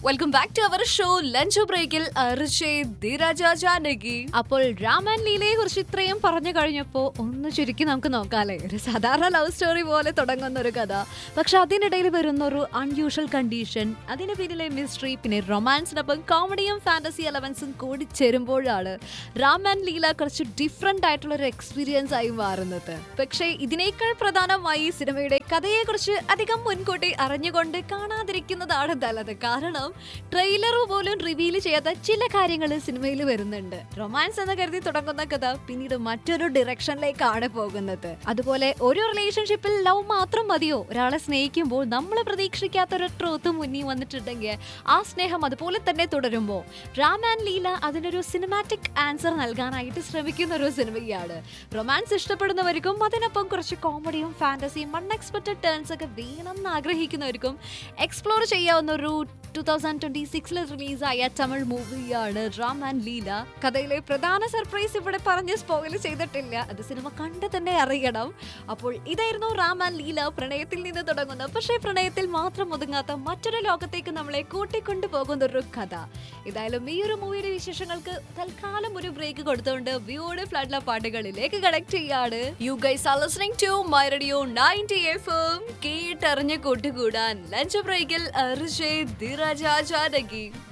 welcome back to our show lunch ബ്രേക്കിൽ ജാനകി അപ്പോൾ രാമൻ ലീലയെ കുറിച്ച് ഇത്രയും പറഞ്ഞു കഴിഞ്ഞപ്പോ ഒന്ന് ചുരുക്കി നമുക്ക് നോക്കാല്ലേ ഒരു സാധാരണ ലവ് സ്റ്റോറി പോലെ തുടങ്ങുന്ന ഒരു കഥ പക്ഷെ അതിനിടയിൽ വരുന്ന ഒരു അൺയൂഷ്വൽ കണ്ടീഷൻ അതിന് പിന്നിലെ മിസ്റ്ററി പിന്നെ റൊമാൻസിനൊപ്പം കോമഡിയും ഫാന്റസി എലവൻസും കൂടി ചേരുമ്പോഴാണ് രാം ആൻഡ് ലീല കുറച്ച് ഡിഫറെന്റ് ആയിട്ടുള്ള ഒരു എക്സ്പീരിയൻസ് ആയി മാറുന്നത് പക്ഷേ ഇതിനേക്കാൾ പ്രധാനമായി സിനിമയുടെ കഥയെക്കുറിച്ച് അധികം മുൻകൂട്ടി അറിഞ്ഞുകൊണ്ട് കാണാതിരിക്കുന്നതാണ് നല്ലത് കാരണം ട്രെയിലർ പോലും റിവീൽ ചെയ്യാത്ത ചില കാര്യങ്ങൾ സിനിമയിൽ വരുന്നുണ്ട് റൊമാൻസ് എന്ന് കരുതി തുടങ്ങുന്ന കഥ പിന്നീട് മറ്റൊരു ഡിറക്ഷനിലേക്കാണ് പോകുന്നത് അതുപോലെ ഒരു റിലേഷൻഷിപ്പിൽ ലവ് മാത്രം മതിയോ ഒരാളെ സ്നേഹിക്കുമ്പോൾ നമ്മൾ പ്രതീക്ഷിക്കാത്ത ഒരു ട്രൂത്ത് മുന്നിൽ വന്നിട്ടുണ്ടെങ്കിൽ ആ സ്നേഹം അതുപോലെ തന്നെ തുടരുമ്പോൾ രാം ആൻഡ് ലീല അതിനൊരു സിനിമാറ്റിക് ആൻസർ നൽകാനായിട്ട് ശ്രമിക്കുന്ന ഒരു സിനിമയാണ് റൊമാൻസ് ഇഷ്ടപ്പെടുന്നവർക്കും അതിനൊപ്പം കുറച്ച് കോമഡിയും ഫാന്റസിയും അൺഎക്സ്പെക്ടഡ് ടേൺസ് ഒക്കെ വേണം എന്ന് ആഗ്രഹിക്കുന്നവർക്കും എക്സ്പ്ലോർ ചെയ്യാവുന്ന ഒരു ടു തൗസൻഡ് ട്വന്റി സിക്സിൽ റിലീസായ തമിഴ് മൂവിയാണ് റാം ആൻഡ് ലീല കഥയിലെ പ്രധാന സർപ്രൈസ് ഇവിടെ പറഞ്ഞ് സ്പോയിൽ ചെയ്തിട്ടില്ല അത് സിനിമ കണ്ട് തന്നെ അറിയണം അപ്പോൾ ഇതായിരുന്നു റാം ആൻഡ് ലീല പ്രണയത്തിൽ നിന്ന് തുടങ്ങുന്ന പക്ഷേ പ്രണയത്തിൽ മാത്രം ഒതുങ്ങാത്ത മറ്റൊരു ലോകത്തേക്ക് നമ്മളെ കൂട്ടിക്കൊണ്ടു പോകുന്ന ഒരു കഥ ഏതായാലും ഈ ഒരു മൂവിയുടെ വിശേഷങ്ങൾക്ക് തൽക്കാലം ഒരു ബ്രേക്ക് കൊടുത്തുകൊണ്ട് ബ്യൂട്ടിഫുൾ ആയിട്ടുള്ള പാട്ടുകളിലേക്ക് കണക്ട് ചെയ്യാണ് you guys are listening to my radio 90 FM കേട്ടറിഞ്ഞ് കൂട്ടുകൂടാൻ ലഞ്ച് ബ്രേക്കിൽ അർജയ് ധിരജ ജാനകി